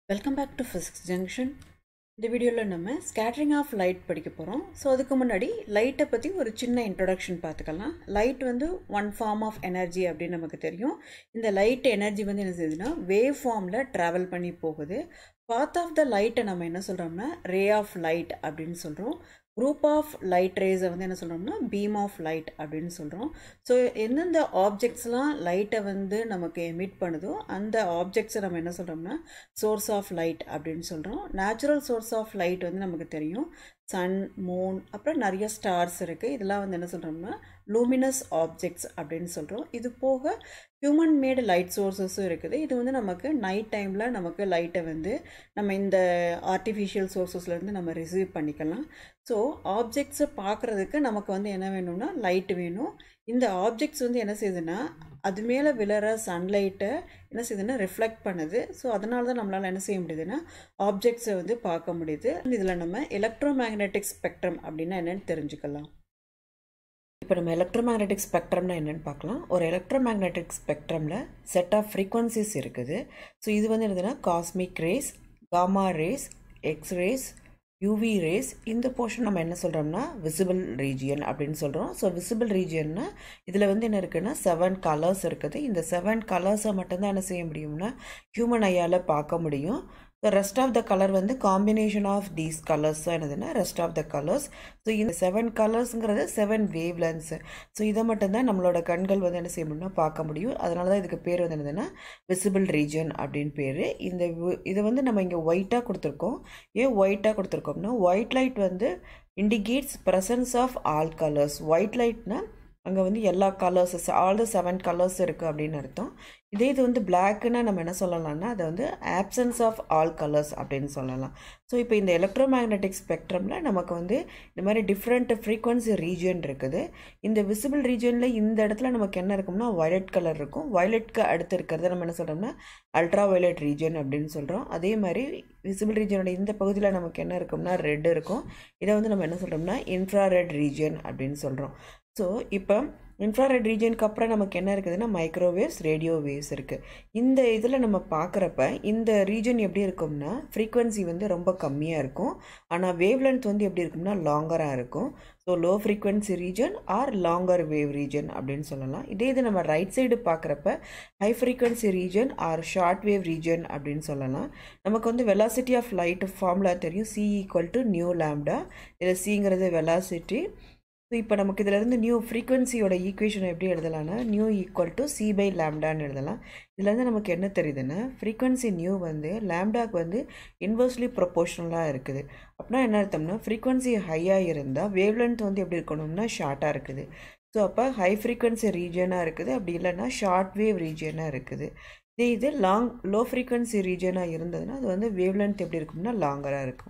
welcome back to physics junction இந்த வீடியோவில் நம்ம ஸ்கேட்டரிங் ஆஃப் லைட் படிக்க போகிறோம் ஸோ அதுக்கு முன்னாடி லைட்டை பற்றி ஒரு சின்ன இன்ட்ரொடக்ஷன் பார்த்துக்கலாம் லைட் வந்து ஒன் ஃபார்ம் ஆஃப் எனர்ஜி அப்படின்னு நமக்கு தெரியும் இந்த லைட் எனர்ஜி வந்து என்ன செய்யுதுன்னா வேவ் ஃபார்மில் ட்ராவல் பண்ணி போகுது பாத் ஆஃப் த லைட்டை நம்ம என்ன சொல்கிறோம்னா ரே ஆஃப் லைட் அப்படின்னு சொல்கிறோம் குரூப் ஆஃப் லைட் ரேஸை வந்து என்ன சொல்கிறோம்னா பீம் ஆஃப் லைட் அப்படின்னு சொல்கிறோம் ஸோ எந்தெந்த ஆப்ஜெக்ட்ஸ்லாம் லைட்டை வந்து நமக்கு எமிட் பண்ணுதோ அந்த ஆப்ஜெக்ட்ஸை நம்ம என்ன சொல்கிறோம்னா சோர்ஸ் ஆஃப் லைட் அப்படின்னு சொல்கிறோம் நேச்சுரல் சோர்ஸ் ஆஃப் லைட் வந்து நமக்கு தெரியும் சன் மூன் அப்புறம் நிறைய ஸ்டார்ஸ் இருக்குது இதெல்லாம் வந்து என்ன சொல்கிறோம்னா லூமினஸ் ஆப்ஜெக்ட்ஸ் அப்படின்னு சொல்கிறோம் இது போக ஹியூமன் மேடு லைட் சோர்ஸஸும் இருக்குது இது வந்து நமக்கு நைட் டைமில் நமக்கு லைட்டை வந்து நம்ம இந்த ஆர்டிஃபிஷியல் சோர்ஸஸ்லேருந்து நம்ம ரிசீவ் பண்ணிக்கலாம் ஸோ ஆப்ஜெக்ட்ஸை பார்க்குறதுக்கு நமக்கு வந்து என்ன வேணும்னா லைட் வேணும் இந்த ஆப்ஜெக்ட்ஸ் வந்து என்ன செய்யுதுன்னா அது மேலே விழற சன்லைட்டை என்ன செய்யுதுன்னா ரிஃப்ளெக்ட் பண்ணுது ஸோ அதனால தான் நம்மளால் என்ன செய்ய முடியுதுன்னா ஆப்ஜெக்ட்ஸை வந்து பார்க்க முடியுது இதில் நம்ம எலக்ட்ரோ மேக்னெட்டிக் ஸ்பெக்ட்ரம் அப்படின்னா என்னென்னு தெரிஞ்சுக்கலாம் இப்போ நம்ம எலக்ட்ரோ மேக்னெட்டிக் ஸ்பெக்ட்ரம்னா என்னென்னு பார்க்கலாம் ஒரு எலக்ட்ரோ மேக்னெட்டிக் ஸ்பெக்ட்ரமில் செட் ஆஃப் ஃப்ரீக்வன்சிஸ் இருக்குது ஸோ இது வந்து என்னதுன்னா cosmic rays gamma rays X rays UV rays இந்த போர்ஷன் நம்ம என்ன சொல்கிறோம்னா விசிபிள் ரீஜியன் அப்படின்னு சொல்கிறோம் ஸோ விசிபிள் ரீஜியன்னா இதில் வந்து என்ன இருக்குன்னா செவன் கலர்ஸ் இருக்குது இந்த செவன் கலர்ஸை மட்டும்தான் என்ன செய்ய முடியும்னா ஹியூமன் ஐயால் பார்க்க முடியும் so rest of the colour வந்து காம்பினேஷன் ஆஃப் தீஸ் கலர்ஸ் என்னதுன்னா rest of the colours so இந்த செவன் கலர்ஸுங்கிறது செவன் வேவ் லென்ஸ் ஸோ இதை மட்டும்தான் நம்மளோட கண்கள் வந்து என்ன செய்ய முடியும்னா பார்க்க முடியும் அதனால தான் இதுக்கு பேர் வந்து என்னதுன்னா விசிபிள் ரீஜன் அப்படின்னு பேர் இந்த இதை வந்து நம்ம இங்கே ஒயிட்டாக கொடுத்துருக்கோம் ஏன் ஒயிட்டாக கொடுத்துருக்கோம்னா ஒயிட் லைட் வந்து indicates presence of all colours white லைட்னா அங்கே வந்து எல்லா கலர்ஸஸ் ஆல் த செவன் கலர்ஸ் இருக்குது அப்படின்னு அர்த்தம் இதே இது வந்து பிளாக்குன்னா நம்ம என்ன சொல்லலாம்னா அதை வந்து ஆப்சன்ஸ் ஆஃப் ஆல் கலர்ஸ் அப்படின்னு சொல்லலாம் ஸோ இப்போ இந்த எலக்ட்ரோ மேக்னெட்டிக் ஸ்பெக்ட்ரமில் நமக்கு வந்து இந்த மாதிரி டிஃப்ரெண்ட் ஃப்ரீக்வன்சி ரீஜன் இருக்குது இந்த விசிபிள் ரீஜனில் இந்த இடத்துல நமக்கு என்ன இருக்கும்னா வயலட் கலர் இருக்கும் வயலட்க்கு அடுத்து இருக்கிறத நம்ம என்ன சொல்கிறோம்னா அல்ட்ரா வயலட் ரீஜன் அப்படின்னு சொல்கிறோம் அதே மாதிரி விசிபிள் ரீஜனோட இந்த பகுதியில் நமக்கு என்ன இருக்கும்னா ரெட் இருக்கும் இதை வந்து நம்ம என்ன சொல்கிறோம்னா இன்ஃப்ராரெட் ரீஜன் அப்படின்னு சொல்கிறோம் ஸோ இப்போ இன்ஃப்ராரெட் ரீஜனுக்கு அப்புறம் நமக்கு என்ன இருக்குதுன்னா மைக்ரோவேவ்ஸ் ரேடியோ வேவ்ஸ் இருக்குது இந்த இதில் நம்ம பார்க்குறப்ப இந்த ரீஜன் எப்படி இருக்கும்னா ஃப்ரீக்வன்சி வந்து ரொம்ப கம்மியாக இருக்கும் ஆனால் வேவ் லென்த் வந்து எப்படி இருக்கும்னா லாங்கராக இருக்கும் so low frequency region or longer wave region அப்படின்னு சொல்லலாம் இதே இது நம்ம ரைட் சைடு பார்க்குறப்ப high frequency region or short wave region அப்படின்னு சொல்லலாம் நமக்கு வந்து வெலாசிட்டி ஆஃப் லைட் ஃபார்முலா தெரியும் C equal to nu lambda இதில் சிங்கிறது வெலாசிட்டி ஸோ இப்போ நமக்கு இதிலேருந்து நியூ ஃப்ரீக்வன்சியோட ஈக்குவேஷன் எப்படி எழுதலாம்னா nu equal to C by லேம்டான்னு எழுதலாம் இதுலேருந்து நமக்கு என்ன தெரியுதுன்னா ஃப்ரீக்வன்சி நியூ வந்து லேம்டாக்கு வந்து இன்வெர்ஸ்லி ப்ரொப்போர்ஷனலாக இருக்குது அப்படின்னா என்ன அர்த்தம்னா ஃப்ரீக்வன்சி ஹையாக இருந்தால் வேவ் லென்த் வந்து எப்படி இருக்கணும்னா ஷார்ட்டாக இருக்குது ஸோ அப்போ ஹை ஃப்ரீக்வன்சி ரீஜனாக இருக்குது அப்படி இல்லைன்னா ஷார்ட் வேவ் ரீஜனாக இருக்குது இதே இது லாங் லோ ஃப்ரீக்வன்சி ரீஜனாக இருந்ததுன்னா அது வந்து வேவ் லென்த் எப்படி இருக்கும்னா லாங்கராக இருக்கும்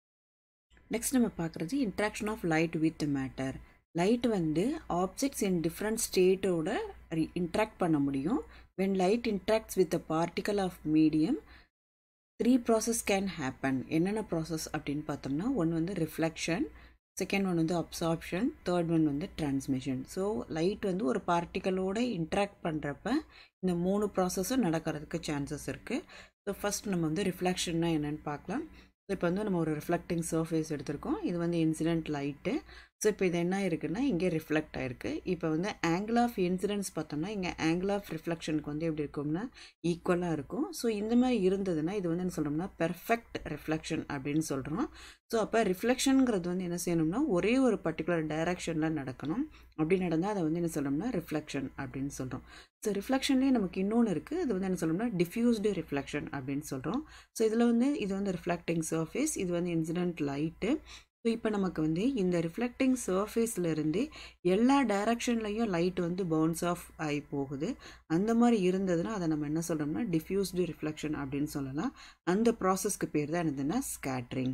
நெக்ஸ்ட் நம்ம பார்க்குறது interaction of light with matter light வந்து ஆப்ஜெக்ட்ஸ் இன் டிஃப்ரெண்ட் ஸ்டேட்டோட இன்ட்ராக்ட் பண்ண முடியும் when light interacts with a particle of medium three process can happen என்னென்ன ப்ராசஸ் அப்படின்னு பார்த்தோம்னா ஒன்று வந்து ரிஃப்ளெக்ஷன் செகண்ட் ஒன் வந்து அப்சார்ப்ஷன் தேர்ட் ஒன் வந்து டிரான்ஸ்மிஷன் ஸோ லைட் வந்து ஒரு பார்ட்டிக்கலோட இன்ட்ராக்ட் பண்ணுறப்ப இந்த மூணு ப்ராசஸும் நடக்கிறதுக்கு சான்சஸ் இருக்குது ஸோ ஃபஸ்ட் நம்ம வந்து ரிஃப்ளெக்ஷன்னா என்னென்னு பார்க்கலாம் ஸோ இப்போ வந்து நம்ம ஒரு ரிஃப்ளெக்டிங் சர்ஃபேஸ் எடுத்திருக்கோம் இது வந்து இன்சிடென்ட் லைட்டு ஸோ இப்போ இது என்ன இருக்குன்னா இங்கே ரிஃப்ளெக்ட் ஆகிருக்கு இப்போ வந்து ஆங்கிள் ஆஃப் இன்சிடென்ட்ஸ் பார்த்தோம்னா இங்கே ஆங்கிள் ஆஃப் ரிஃப்ளெக்ஷனுக்கு வந்து எப்படி இருக்கும்னா ஈக்குவலாக இருக்கும் ஸோ இந்த மாதிரி இருந்ததுன்னா இது வந்து என்ன சொல்கிறோம்னா பெர்ஃபெக்ட் ரிஃப்ளெக்ஷன் அப்படின்னு சொல்கிறோம் ஸோ அப்போ ரிஃப்ளெக்ஷனுங்கிறது வந்து என்ன செய்யணும்னா ஒரே ஒரு பர்டிகுலர் டைரக்ஷனில் நடக்கணும் அப்படி நடந்தால் அதை வந்து என்ன சொல்கிறோம்னா ரிஃப்ளெக்ஷன் அப்படின்னு சொல்கிறோம் ஸோ ரிஃப்ளெக்ஷன்லேயே நமக்கு இன்னொன்று இருக்குது அது வந்து என்ன சொல்லணும்னா டிஃப்யூஸ்டு ரிஃப்ளெக்ஷன் அப்படின்னு சொல்கிறோம் ஸோ இதில் வந்து இது வந்து ரிஃப்ளெக்டிங் சர்ஃபேஸ் இது வந்து இன்சிடென்ட் லைட்டு ஸோ இப்போ நமக்கு வந்து இந்த ரிஃப்ளெக்டிங் சர்ஃபேஸ்லேருந்து எல்லா டைரக்ஷன்லையும் லைட் வந்து பவுன்ஸ் ஆஃப் ஆகி போகுது அந்த மாதிரி இருந்ததுன்னா அதை நம்ம என்ன சொல்கிறோம்னா டிஃப்யூஸ்டு ரிஃப்ளெக்ஷன் அப்படின்னு சொல்லலாம் அந்த ப்ராசஸ்க்கு பேர் தான் என்னதுன்னா ஸ்கேட்ரிங்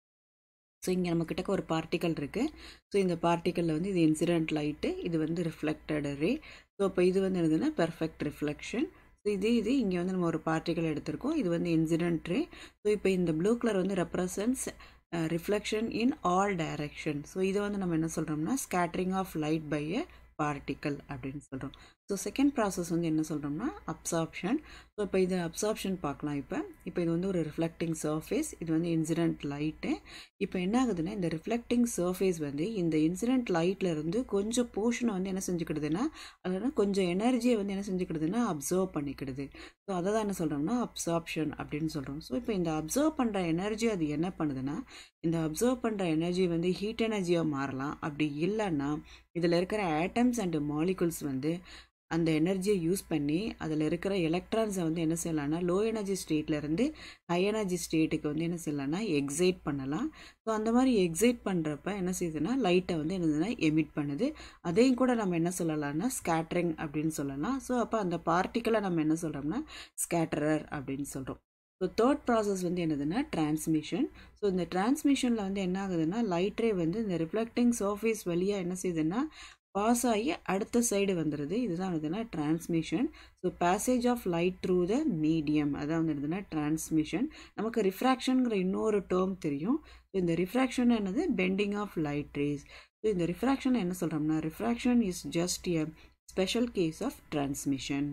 ஸோ இங்கே நம்மக்கிட்ட ஒரு பார்ட்டிக்கல் இருக்குது ஸோ இந்த பார்ட்டிக்கலில் வந்து இது இன்சிடென்ட் லைட்டு இது வந்து ரிஃப்ளெக்டட் ரே ஸோ இப்போ இது வந்து என்னதுன்னா பெர்ஃபெக்ட் ரிஃப்ளெக்ஷன் ஸோ இதே இது இங்கே வந்து நம்ம ஒரு பார்ட்டிக்கல் எடுத்திருக்கோம் இது வந்து இன்சிடென்ட் ரே ஸோ இப்போ இந்த ப்ளூ கலர் வந்து represents reflection in all direction so இதை வந்து நம்ம என்ன சொல்கிறோம்னா scattering of light by a particle அப்படின்னு சொல்கிறோம் ஸோ செகண்ட் ப்ராசஸ் வந்து என்ன சொல்கிறோம்னா அப்சார்ப்ஷன் ஸோ இப்போ இது அப்சார்ப்ஷன் பார்க்கலாம் இப்போ இப்போ இது வந்து ஒரு ரிஃப்ளெக்டிங் சர்ஃபேஸ் இது வந்து இன்சிடென்ட் லைட்டு இப்போ என்ன ஆகுதுன்னா இந்த ரிஃப்ளெக்டிங் சர்ஃபேஸ் வந்து இந்த இன்சிடென்ட் லைட்டில் இருந்து கொஞ்சம் போர்ஷனை வந்து என்ன செஞ்சுக்கிடுதுன்னா அதனால் கொஞ்சம் எனர்ஜியை வந்து என்ன செஞ்சுக்கிடுதுன்னா அப்சர்வ் பண்ணிக்கிடுது ஸோ அதை தான் என்ன சொல்கிறோம்னா அப்சார்ப்ஷன் அப்படின்னு சொல்கிறோம் ஸோ இப்போ இந்த அப்சர்வ் பண்ணுற எனர்ஜி அது என்ன பண்ணுதுன்னா இந்த அப்சர்வ் பண்ணுற எனர்ஜி வந்து ஹீட் எனர்ஜியாக மாறலாம் அப்படி இல்லைன்னா இதில் இருக்கிற ஆட்டம்ஸ் அண்டு மாலிகுல்ஸ் வந்து அந்த எனர்ஜியை யூஸ் பண்ணி அதில் இருக்கிற எலக்ட்ரான்ஸை வந்து என்ன செய்யலாம்னா லோ எனர்ஜி ஸ்டேட்லேருந்து ஹை எனர்ஜி ஸ்டேட்டுக்கு வந்து என்ன செய்யலாம்னா எக்ஸைட் பண்ணலாம் ஸோ அந்த மாதிரி எக்ஸைட் பண்ணுறப்ப என்ன செய்யுதுன்னா லைட்டை வந்து என்னதுன்னா எமிட் பண்ணுது அதையும் கூட நம்ம என்ன சொல்லலாம்னா ஸ்கேட்ரிங் அப்படின்னு சொல்லலாம் ஸோ அப்போ அந்த பார்ட்டிக்கலை நம்ம என்ன சொல்கிறோம்னா ஸ்கேட்டரர் அப்படின்னு சொல்கிறோம் ஸோ தேர்ட் ப்ராசஸ் வந்து என்னதுன்னா டிரான்ஸ்மிஷன் ஸோ இந்த டிரான்ஸ்மிஷனில் வந்து என்ன ஆகுதுன்னா லைட்ரே வந்து இந்த ரிஃப்ளெக்டிங் சர்ஃபேஸ் வழியாக என்ன செய்யுதுன்னா பாஸ் ஆகி அடுத்த சைடு வந்துடுது இதுதான் வந்துன்னா transmission so passage of light through the medium அதான் வந்துடுதுன்னா டிரான்ஸ்மிஷன் நமக்கு ரிஃப்ராக்ஷனுங்கிற இன்னொரு டேர்ம் தெரியும் ஸோ இந்த ரிஃப்ராக்ஷன் என்னது bending of light rays so இந்த ரிஃப்ராக்ஷன் என்ன சொல்கிறோம்னா refraction is just a special case of transmission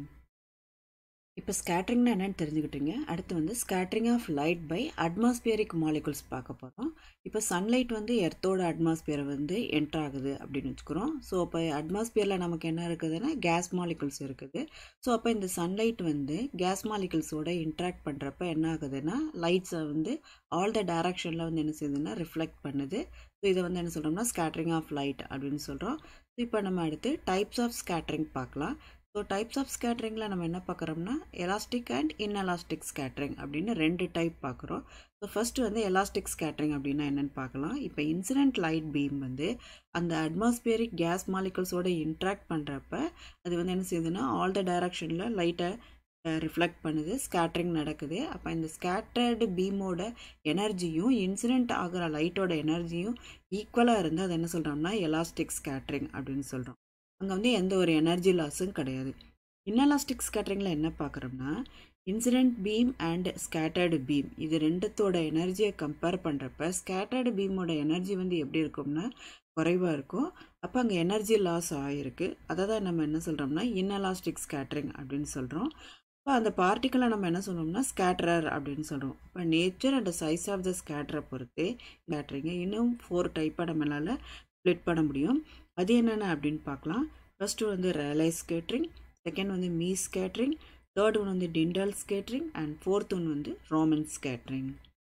இப்போ ஸ்கேட்ரிங்னா என்னென்னு தெரிஞ்சுக்கிட்டீங்க அடுத்து வந்து scattering of light by atmospheric molecules பார்க்க போகிறோம் இப்போ சன்லைட் வந்து எர்த்தோட அட்மாஸ்பியரை வந்து என்ட்ரு ஆகுது அப்படின்னு வச்சுக்கிறோம் ஸோ அப்போ அட்மாஸ்பியரில் நமக்கு என்ன இருக்குதுன்னா கேஸ் மாலிகுல்ஸ் இருக்குது ஸோ அப்போ இந்த சன்லைட் வந்து கேஸ் மாலிகுல்ஸோட இன்ட்ராக்ட் பண்ணுறப்ப என்ன ஆகுதுன்னா லைட்ஸை வந்து ஆல் த டைரக்ஷனில் வந்து என்ன செய்யுதுன்னா ரிஃப்ளெக்ட் பண்ணுது ஸோ இதை வந்து என்ன சொல்கிறோம்னா ஸ்கேட்ரிங் ஆஃப் லைட் அப்படின்னு சொல்கிறோம் ஸோ இப்போ நம்ம அடுத்து டைப்ஸ் ஆஃப் ஸ்கேட்ரிங் பார்க்கலாம் ஸோ டைப்ஸ் ஆஃப் ஸ்கேட்ரிங்கில் நம்ம என்ன பார்க்குறோம்னா எலாஸ்டிக் அண்ட் இன்எலாஸ்டிக் ஸ்கேட்ரிங் அப்படின்னு ரெண்டு டைப் பார்க்குறோம் ஸோ ஃபஸ்ட்டு வந்து எலாஸ்டிக் ஸ்கேட்ரிங் அப்படின்னா என்னென்னு பார்க்கலாம் இப்போ இன்சிடென்ட் லைட் பீம் வந்து அந்த அட்மாஸ்பியரிக் கேஸ் மாலிகுல்ஸோட இன்ட்ராக்ட் பண்ணுறப்ப அது வந்து என்ன செய்யுதுன்னா ஆல் த டைரக்ஷனில் லைட்டை ரிஃப்ளெக்ட் பண்ணுது ஸ்கேட்ரிங் நடக்குது அப்போ இந்த ஸ்கேட்டர்டு பீமோட எனர்ஜியும் இன்சிடென்ட் ஆகிற லைட்டோட எனர்ஜியும் ஈக்குவலாக இருந்து அது என்ன சொல்கிறோம்னா எலாஸ்டிக் ஸ்கேட்ரிங் அப்படின்னு சொல்கிறோம் அங்கே வந்து எந்த ஒரு எனர்ஜி லாஸும் கிடையாது இன்னலாஸ்டிக் ஸ்கேட்டரிங்கில் என்ன பார்க்குறோம்னா incident beam and scattered beam இது ரெண்டுத்தோட எனர்ஜியை கம்பேர் பண்ணுறப்ப ஸ்கேட்டர்டு பீமோட எனர்ஜி வந்து எப்படி இருக்கும்னா குறைவாக இருக்கும் அப்போ அங்கே எனர்ஜி லாஸ் ஆகிருக்கு அதை தான் நம்ம என்ன சொல்கிறோம்னா இன்னலாஸ்டிக் ஸ்கேட்டரிங் அப்படின்னு சொல்கிறோம் இப்போ அந்த பார்ட்டிக்கலை நம்ம என்ன சொல்கிறோம்னா ஸ்கேட்டரர் அப்படின்னு சொல்கிறோம் இப்போ nature and size of the ஸ்கேட்டரை பொறுத்து ஸ்கேட்டரிங்க இன்னும் ஃபோர் டைப்பாக நம்மளால் ஸ்ப்ளிட் பண்ண முடியும் அது என்னென்ன அப்படின்னு பார்க்கலாம் ஃபஸ்ட்டு வந்து ரேலை ஸ்கேட்ரிங் செகண்ட் வந்து மீ ஸ்கேட்ரிங் தேர்ட் ஒன் வந்து Tyndall scattering and fourth one வந்து ரோமன் ஸ்கேட்ரிங்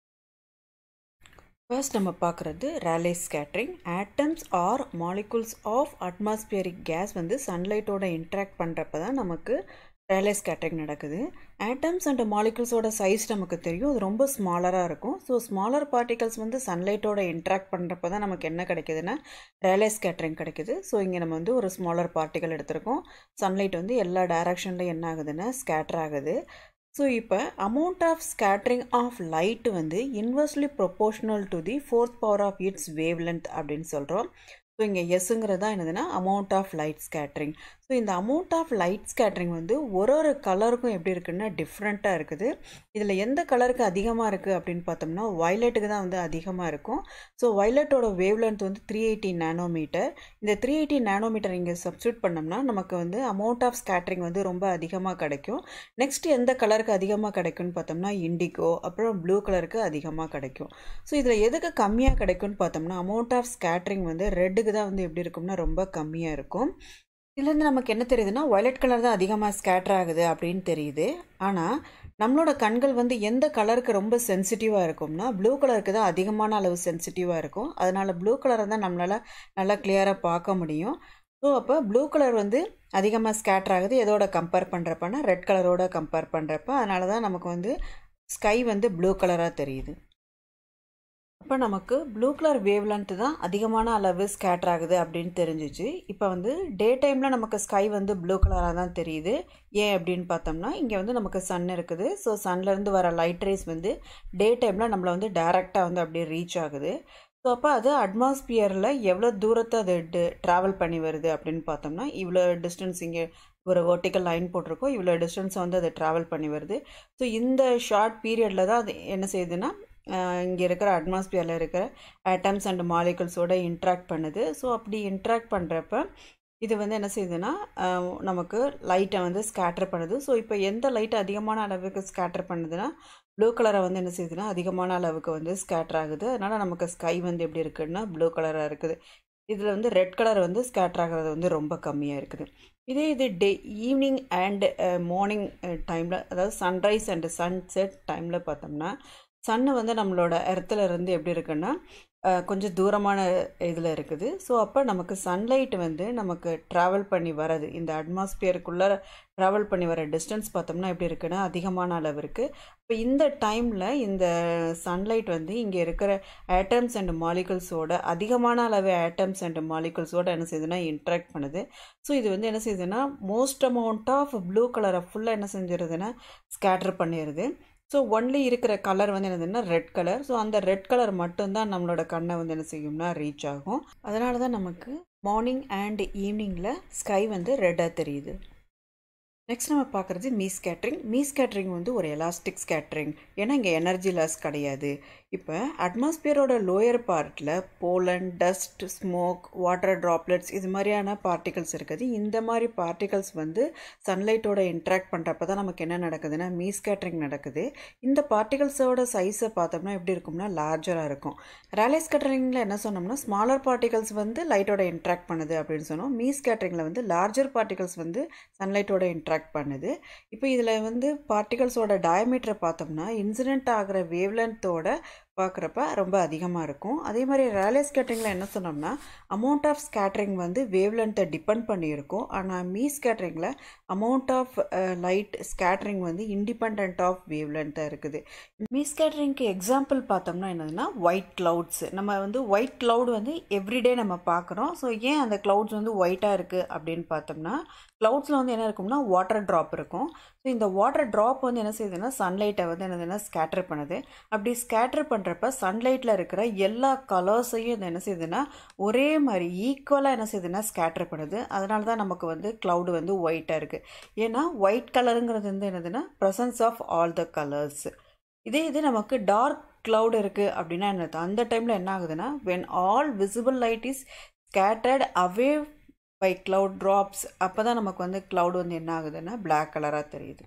ஃபர்ஸ்ட் நம்ம பார்க்குறது Rayleigh scattering atoms or molecules of atmospheric gas வந்து சன்லைட்டோட இன்ட்ராக்ட் பண்ணுறப்ப தான் நமக்கு ரேலே ஸ்கேட்டரிங் நடக்குது ஆட்டம்ஸ் அண்ட் மாலிகுல்ஸோட சைஸ் நமக்கு தெரியும் அது ரொம்ப ஸ்மாலராக இருக்கும் ஸோ ஸ்மாலர் பார்ட்டிகல்ஸ் வந்து சன்லைட்டோட இன்ட்ராக்ட் பண்ணுறப்ப தான் நமக்கு என்ன கிடைக்குதுன்னா ரேலே ஸ்கேட்டரிங் கிடைக்குது ஸோ இங்கே நம்ம வந்து ஒரு ஸ்மாலர் பார்ட்டிகல் எடுத்திருக்கோம் சன்லைட் வந்து எல்லா டைரக்ஷன்லையும் என்ன ஆகுதுன்னா ஸ்கேட்டர் ஆகுது ஸோ இப்போ amount of scattering of light வந்து inversely proportional to the fourth power of its wave length அப்படின்னு சொல்கிறோம் ஸோ இங்கே எஸ்ஸுங்கிறது தான் என்னதுன்னா amount of light scattering so இந்த அமௌண்ட் ஆஃப் லைட் ஸ்கேட்ரிங் வந்து ஒரு ஒரு கலருக்கும் எப்படி இருக்குன்னா டிஃப்ரெண்ட்டாக இருக்குது இதில் எந்த கலருக்கு அதிகமாக இருக்குது அப்படின்னு பார்த்தோம்னா வயலட்டுக்கு தான் வந்து அதிகமாக இருக்கும் ஸோ வயலட்டோட வேவ் லென்த் வந்து த்ரீ எயிட்டி நேனோமீட்டர் இந்த த்ரீ எயிட்டி நேனோமீட்டர் இங்கே சப்ஸ்டியூட் பண்ணோம்னா நமக்கு வந்து அமௌண்ட் ஆஃப் ஸ்கேட்ரிங் வந்து ரொம்ப அதிகமாக கிடைக்கும் நெக்ஸ்ட் எந்த கலருக்கு அதிகமாக கிடைக்கும்னு பார்த்தோம்னா இண்டிகோ அப்புறம் ப்ளூ கலருக்கு அதிகமாக கிடைக்கும் ஸோ இதில் எதுக்கு கம்மியாக கிடைக்கும்னு பார்த்தோம்னா அமௌண்ட் ஆஃப் ஸ்கேட்ரிங் வந்து ரெட்டுக்கு தான் வந்து எப்படி இருக்கும்னா ரொம்ப கம்மியாக இருக்கும் இதுலேருந்து நமக்கு என்ன தெரியுதுன்னா வயலட் கலர் தான் அதிகமாக ஸ்கேட்டர் ஆகுது அப்படின்னு தெரியுது ஆனால் நம்மளோட கண்கள் வந்து எந்த கலருக்கு ரொம்ப சென்சிட்டிவாக இருக்கும்னா ப்ளூ கலருக்கு தான் அதிகமான அளவு சென்சிட்டிவாக இருக்கும் அதனால் ப்ளூ கலரை தான் நம்மளால் நல்லா கிளியராக பார்க்க முடியும் ஸோ அப்போ ப்ளூ கலர் வந்து அதிகமாக ஸ்கேட்டர் ஆகுது எதோட கம்பேர் பண்ணுறப்பன்னா ரெட் கலரோட கம்பேர் பண்ணுறப்ப அதனால தான் நமக்கு வந்து ஸ்கை வந்து ப்ளூ கலராக தெரியுது அப்போ நமக்கு ப்ளூ கலர் வேவ் லென்த்து தான் அதிகமான அளவு ஸ்கேட்டர் ஆகுது அப்படின்னு தெரிஞ்சிச்சு இப்போ வந்து டே டைமில் நமக்கு ஸ்கை வந்து ப்ளூ கலராக தான் தெரியுது ஏன் அப்படின்னு பார்த்தோம்னா இங்கே வந்து நமக்கு சன் இருக்குது ஸோ சன்லேருந்து வர லைட் ரேஸ் வந்து டே டைமில் நம்மளை வந்து டைரெக்டாக வந்து அப்படியே ரீச் ஆகுது ஸோ அப்போ அது அட்மாஸ்பியரில் எவ்வளோ தூரத்தை அது ட்ராவல் பண்ணி வருது அப்படின்னு பார்த்தோம்னா இவ்வளோ டிஸ்டன்ஸ் இங்கே ஒரு வெர்டிக்கல் லைன் போட்டிருக்கோம் இவ்வளோ டிஸ்டன்ஸை வந்து அது ட்ராவல் பண்ணி வருது ஸோ இந்த ஷார்ட் பீரியடில் தான் அது என்ன செய்யுதுன்னா இங்கே இருக்கிற அட்மாஸ்பியரில் இருக்கிற ஆட்டம்ஸ் அண்ட் மாலிகுல்ஸோட இன்ட்ராக்ட் பண்ணுது ஸோ அப்படி இன்ட்ராக்ட் பண்ணுறப்ப இது வந்து என்ன செய்யுதுன்னா நமக்கு லைட்டை வந்து ஸ்கேட்டர் பண்ணுது ஸோ இப்போ எந்த லைட் அதிகமான அளவுக்கு ஸ்கேட்டர் பண்ணுதுன்னா ப்ளூ கலரை வந்து என்ன செய்யுதுன்னா அதிகமான அளவுக்கு வந்து ஸ்கேட்டர் ஆகுது அதனால் நமக்கு ஸ்கை வந்து எப்படி இருக்குதுன்னா ப்ளூ கலராக இருக்குது இதில் வந்து ரெட் கலர் வந்து ஸ்கேட்டர் ஆகிறது வந்து ரொம்ப கம்மியாக இருக்குது இதே இது டே ஈவினிங் அண்ட் மார்னிங் டைமில் அதாவது சன்ரைஸ் அண்ட் சன்செட் டைமில் பார்த்தோம்னா சன்னு வந்து நம்மளோட இடத்துல இருந்து எப்படி இருக்குன்னா கொஞ்சம் தூரமான இதில் இருக்குது ஸோ அப்போ நமக்கு சன்லைட் வந்து நமக்கு ட்ராவல் பண்ணி வர்றது இந்த அட்மாஸ்பியருக்குள்ளே ட்ராவல் பண்ணி வர டிஸ்டன்ஸ் பார்த்தோம்னா எப்படி இருக்குன்னா அதிகமான அளவு இருக்குது இப்போ இந்த டைமில் இந்த சன்லைட் வந்து இங்கே இருக்கிற ஆட்டம்ஸ் அண்ட் மாலிகல்ஸோட அதிகமான அளவு ஆட்டம்ஸ் அண்ட் மாலிகல்ஸோட என்ன செய்யுதுன்னா இன்ட்ராக்ட் பண்ணுது ஸோ இது வந்து என்ன செய்யுதுன்னா மோஸ்ட் அமௌண்ட் ஆஃப் ப்ளூ கலரை ஃபுல்லாக என்ன செஞ்சிருதுன்னா ஸ்கேட்டர் பண்ணிடுது ஸோ ஒன்லி இருக்கிற கலர் வந்து என்னதுன்னா ரெட் கலர் ஸோ அந்த ரெட் கலர் மட்டும்தான் நம்மளோட கண்ணை வந்து என்ன செய்யும்னா ரீச் ஆகும் அதனால தான் நமக்கு மார்னிங் அண்ட் ஈவினிங்கில் ஸ்கை வந்து ரெட்டாக தெரியுது நெக்ஸ்ட் நம்ம பார்க்குறது மீ ஸ்கேட்ரிங் மீ ஸ்கேட்ரிங் வந்து ஒரு எலாஸ்டிக் ஸ்கேட்ரிங் ஏன்னா இங்கே எனர்ஜி லாஸ் கிடையாது இப்போ அட்மாஸ்பியரோட லோயர் பார்ட்டில் pollen dust smoke water droplets இது மாதிரியான பார்ட்டிகல்ஸ் இருக்குது இந்த மாதிரி பார்ட்டிகல்ஸ் வந்து சன்லைட்டோட இன்ட்ராக்ட் பண்ணுறப்ப தான் நமக்கு என்ன நடக்குதுன்னா மீ ஸ்கேட்ரிங் நடக்குது இந்த பார்ட்டிகல்ஸோட சைஸை பார்த்தோம்னா எப்படி இருக்கும்னா லார்ஜராக இருக்கும் ரேலே ஸ்கேட்டரிங்கில் என்ன சொன்னோம்னா ஸ்மாலர் பார்ட்டிகல்ஸ் வந்து லைட்டோட இன்ட்ராக்ட் பண்ணுது அப்படின்னு சொன்னோம் மீ ஸ்கேட்டரிங்கில் வந்து லார்ஜர் பார்ட்டிகல்ஸ் வந்து சன்லைட்டோட இன்ட்ராக்ட் பண்ணுது இப்போ இதில் வந்து பார்ட்டிகல்ஸோட டயமீட்டரை பார்த்தோம்னா இன்சிடென்ட் ஆகிற வேவ்லென்த்தோட பார்க்குறப்ப ரொம்ப அதிகமாக இருக்கும் அதே மாதிரி ரேலே ஸ்கேட்டரிங்கில் என்ன சொன்னோம்னா அமௌண்ட் ஆஃப் ஸ்கேட்டரிங் வந்து வேவ்லென்த்தை டிபெண்ட் பண்ணியிருக்கும் ஆனால் மீ ஸ்கேட்டரிங்கில் அமௌண்ட் ஆஃப் லைட் ஸ்கேட்டரிங் வந்து இண்டிபெண்ட் ஆஃப் வேவ்லென்த்தாக இருக்குது மீ ஸ்கேட்டரிங்க்கு எக்ஸாம்பிள் பார்த்தோம்னா என்னதுன்னா ஒயிட் க்ளவுட்ஸ் நம்ம வந்து ஒயிட் க்ளவுட் வந்து எவ்ரிடே நம்ம பார்க்குறோம் ஸோ ஏன் அந்த க்ளவுட்ஸ் வந்து ஒயிட்டாக இருக்குது அப்படின்னு பார்த்தோம்னா க்ளவுட்ஸில் வந்து என்ன இருக்கும்னா வாட்டர் ட்ராப் இருக்கும் ஸோ இந்த வாட்டர் ட்ராப் வந்து என்ன செய்யுதுன்னா சன்லைட்டை வந்து என்னதுன்னா ஸ்கேட்டர் பண்ணுது அப்படி ஸ்கேட்டர் பண்ணுறப்ப சன்லைட்டில் இருக்கிற எல்லா கலர்ஸையும் இது என்ன செய்யுதுன்னா ஒரே மாதிரி ஈக்குவலாக என்ன செய்யுதுன்னா ஸ்கேட்டர் பண்ணுது அதனால தான் நமக்கு வந்து க்ளவுடு வந்து ஒயிட்டாக இருக்குது ஏன்னா ஒயிட் கலருங்கிறது வந்து என்னதுன்னா presence of all the colours இதே இது நமக்கு டார்க் க்ளவுட் இருக்குது அப்படின்னா என்னது அந்த டைமில் என்ன ஆகுதுன்னா when all visible light is scattered away by cloud drops அப்போ தான் நமக்கு வந்து க்ளவுட் வந்து என்ன ஆகுதுன்னா பிளாக் கலராக தெரியுது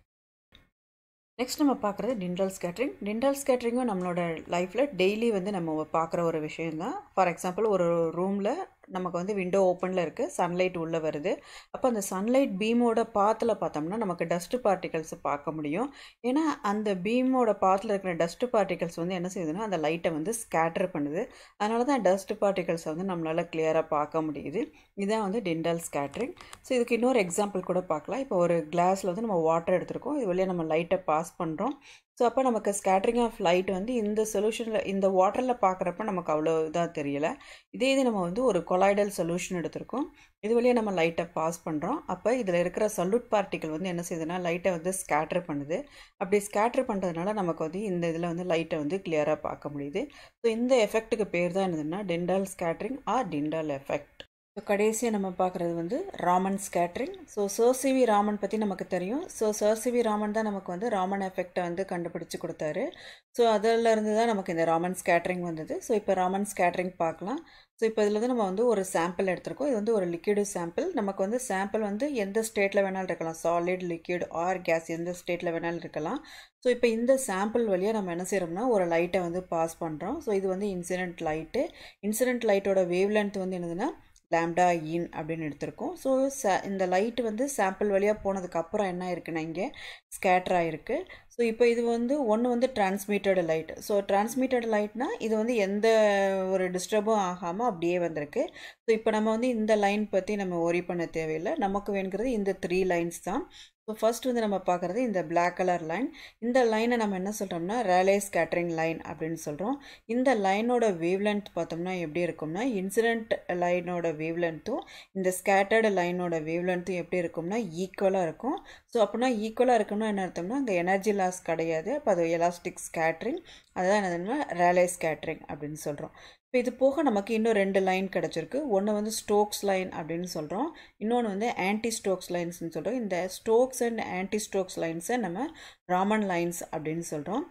நெக்ஸ்ட் நம்ம பார்க்குறது டிண்டல் ஸ்கேட்ரிங் டிண்டல் ஸ்கேட்ரிங்கும் நம்மளோட லைஃப்பில் டெய்லி வந்து நம்ம பார்க்குற ஒரு விஷயந்தான் ஃபார் எக்ஸாம்பிள் ஒரு ரூமில் நமக்கு வந்து விண்டோ ஓப்பனில் இருக்குது சன்லைட் உள்ளே வருது அப்போ அந்த சன்லைட் பீமோட பாத்தில் பார்த்தோம்னா நமக்கு டஸ்ட்டு பார்ட்டிகல்ஸை பார்க்க முடியும் ஏன்னா அந்த பீமோட பாத்தில் இருக்கிற டஸ்ட்டு பார்ட்டிகல்ஸ் வந்து என்ன செய்யுதுன்னா அந்த லைட்டை வந்து ஸ்கேட்டர் பண்ணுது அதனால தான் டஸ்ட் பார்ட்டிகல்ஸை வந்து நம்மளால் கிளியராக பார்க்க முடியுது இதுதான் வந்து டிண்டல் ஸ்கேட்ரிங் ஸோ இதுக்கு இன்னொரு எக்ஸாம்பிள் கூட பார்க்கலாம் இப்போ ஒரு கிளாஸில் வந்து நம்ம வாட்டர் எடுத்திருக்கோம் இது வழியாக நம்ம லைட்டை பாஸ் பண்ணுறோம் ஸோ அப்போ நமக்கு ஸ்கேட்ரிங் ஆஃப் லைட் வந்து இந்த சொல்யூஷனில் இந்த வாட்டரில் பார்க்குறப்ப நமக்கு அவ்வளோ இதாக தெரியல இதே இது நம்ம வந்து ஒரு கொலாய்டல் சொல்யூஷன் எடுத்திருக்கோம் இது வழியாக நம்ம லைட்டை பாஸ் பண்ணுறோம் அப்போ இதில் இருக்கிற சல்யூட் பார்ட்டிக்கல் வந்து என்ன செய்யுதுன்னா லைட்டை வந்து ஸ்கேட்டர் பண்ணுது அப்படி ஸ்கேட்டர் பண்ணுறதுனால நமக்கு வந்து இந்த இதில் வந்து லைட்டை வந்து கிளியராக பார்க்க முடியுது ஸோ இந்த எஃபெக்ட்டுக்கு பேர் தான் என்னதுன்னா Tyndall scattering or Tyndall effect so கடைசியாக நம்ம பார்க்குறது வந்து Raman scattering so sir CV Raman பற்றி நமக்கு தெரியும் ஸோ சர்சிவி ராமன் தான் நமக்கு வந்து ராமன் எஃபெக்டை வந்து கண்டுபிடிச்சு கொடுத்தாரு ஸோ அதிலேருந்து தான் நமக்கு இந்த ராமன் ஸ்கேட்ரிங் வந்தது ஸோ இப்போ ராமன் ஸ்கேட்ரிங் பார்க்கலாம் ஸோ இப்போ இதில் வந்து நம்ம வந்து ஒரு சாம்பிள் எடுத்திருக்கோம் இது வந்து ஒரு லிக்விடு சாம்பிள் நமக்கு வந்து சாம்பிள் வந்து எந்த ஸ்டேட்டில் வேணாலும் இருக்கலாம் சாலிட் லிக்விட் ஆர் கேஸ் எந்த ஸ்டேட்டில் வேணாலும் இருக்கலாம் ஸோ இப்போ இந்த சாம்பிள் வழியாக நம்ம என்ன செய்கிறோம்னா ஒரு லைட்டை வந்து பாஸ் பண்ணுறோம் ஸோ இது வந்து இன்சிடென்ட் லைட்டு இன்சிடென்ட் லைட்டோட வேவ் லென்த் வந்து என்னதுன்னா லேம்டா இன் அப்படின்னு எடுத்திருக்கோம் ஸோ ச இந்த லைட்டு வந்து சாம்பிள் வழியாக போனதுக்கப்புறம் என்ன இருக்குன்னா இங்கே ஸ்கேட்டர் ஆகிருக்கு ஸோ இப்போ இது வந்து ஒன்று வந்து டிரான்ஸ்மிட்டட் லைட் ஸோ டிரான்ஸ்மிட்டட் லைட்னா இது வந்து எந்த ஒரு டிஸ்டர்பும் ஆகாமல் அப்படியே வந்திருக்கு ஸோ இப்போ நம்ம வந்து இந்த லைன் பற்றி நம்ம ஒரி பண்ண தேவையில்லை நமக்கு வேணுங்கிறது இந்த த்ரீ லைன்ஸ் தான் ஸோ ஃபர்ஸ்ட் வந்து நம்ம பார்க்குறது இந்த பிளாக் கலர் லைன் இந்த லைனை நம்ம என்ன சொல்கிறோம்னா ரேலே ஸ்கேட்டரிங் லைன் அப்படின்னு சொல்கிறோம் இந்த லைனோட வேவ் லென்த் பார்த்தோம்னா எப்படி இருக்கும்னா இன்சிடென்ட் லைனோட வேவ் லென்த்தும் இந்த ஸ்கேட்டர்டு லைனோட வேவ் லென்த்தும் எப்படி இருக்கும்னா ஈக்குவலாக இருக்கும் ஸோ அப்படின்னா ஈக்குவலாக இருக்கும்னா என்ன அர்த்தம்னா அங்கே எனர்ஜி லாஸ் கிடையாது அப்போ அது எலாஸ்டிக் ஸ்கேட்ரிங் அதுதான் என்னதுன்னா ரேலே ஸ்கேட்ரிங் அப்படின்னு சொல்கிறோம் இப்போ இது போக நமக்கு இன்னும் ரெண்டு லைன் கிடச்சிருக்கு ஒன்று வந்து ஸ்டோக்ஸ் லைன் அப்படின்னு சொல்கிறோம் இன்னொன்று வந்து ஆன்டி ஸ்டோக்ஸ் லைன்ஸ்னு சொல்கிறோம் இந்த ஸ்டோக்ஸ் அண்ட் ஆன்டி ஸ்டோக்ஸ் லைன்ஸை நம்ம ராமன் லைன்ஸ் அப்படின்னு சொல்கிறோம் ஸோ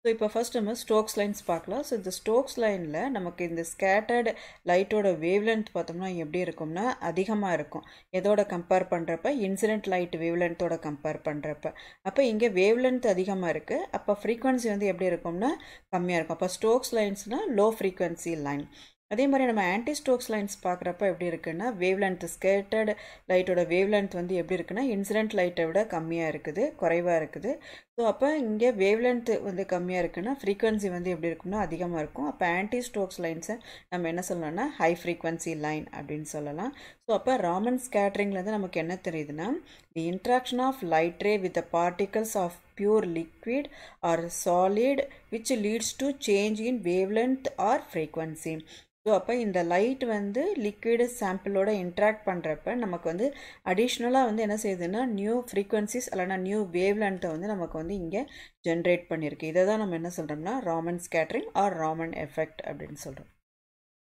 ஸோ இப்போ ஃபஸ்ட் நம்ம ஸ்டோக்ஸ் லைன்ஸ் பார்க்கலாம் ஸோ இந்த ஸ்டோக்ஸ் லைனில் நமக்கு இந்த ஸ்கேட்டர்டு லைட்டோட வேவ் லென்த் பார்த்தோம்னா எப்படி இருக்கும்னா அதிகமாக இருக்கும் எதோட கம்பேர் பண்ணுறப்ப இன்சிடென்ட் லைட் வேவ் லென்த்தோட கம்பேர் பண்ணுறப்ப அப்போ இங்கே வேவ் லென்த் அதிகமாக இருக்குது அப்போ ஃப்ரீக்வன்சி வந்து எப்படி இருக்கும்னா கம்மியாக இருக்கும் அப்போ ஸ்டோக்ஸ் லைன்ஸ்னால் லோ ஃப்ரீக்வன்சி லைன் அதே மாதிரி நம்ம ஆன்டி ஸ்டோக்ஸ் லைன்ஸ் பார்க்குறப்ப எப்படி இருக்குன்னா வேவ் லென்த் ஸ்கேட்டர்டு லைட்டோட வேவ் லென்த் வந்து எப்படி இருக்குன்னா இன்சிடென்ட் லைட்டை விட கம்மியாக இருக்குது குறைவாக இருக்குது ஸோ அப்போ இங்கே வேவ் லென்த் வந்து கம்மியாக இருக்குன்னா ஃப்ரீக்வன்சி வந்து எப்படி இருக்கும்னா அதிகமாக இருக்கும் அப்போ ஆன்டி ஸ்டோக்ஸ் லைன்ஸை நம்ம என்ன சொல்லலாம்னா ஹை ஃப்ரீக்வன்சி லைன் அப்படின்னு சொல்லலாம் ஸோ அப்போ ராமன் ஸ்கேட்ரிங்லேருந்து நமக்கு என்ன தெரியுதுன்னா the interaction of light ray with the particles of pure liquid or solid which leads to change in wavelength or frequency so அப்போ இந்த லைட் வந்து லிக்விடு சாம்பிளோட இன்ட்ராக்ட் பண்ணுறப்ப நமக்கு வந்து அடிஷ்னலாக வந்து என்ன செய்யுதுன்னா நியூ ஃப்ரீக்வன்சிஸ் இல்லைனா நியூ வேவ் லென்த்தை வந்து நமக்கு வந்து இங்கே ஜென்ரேட் பண்ணியிருக்கு இதை தான் நம்ம என்ன சொல்கிறோம்னா Raman scattering or Raman effect அப்படின்னு சொல்கிறோம்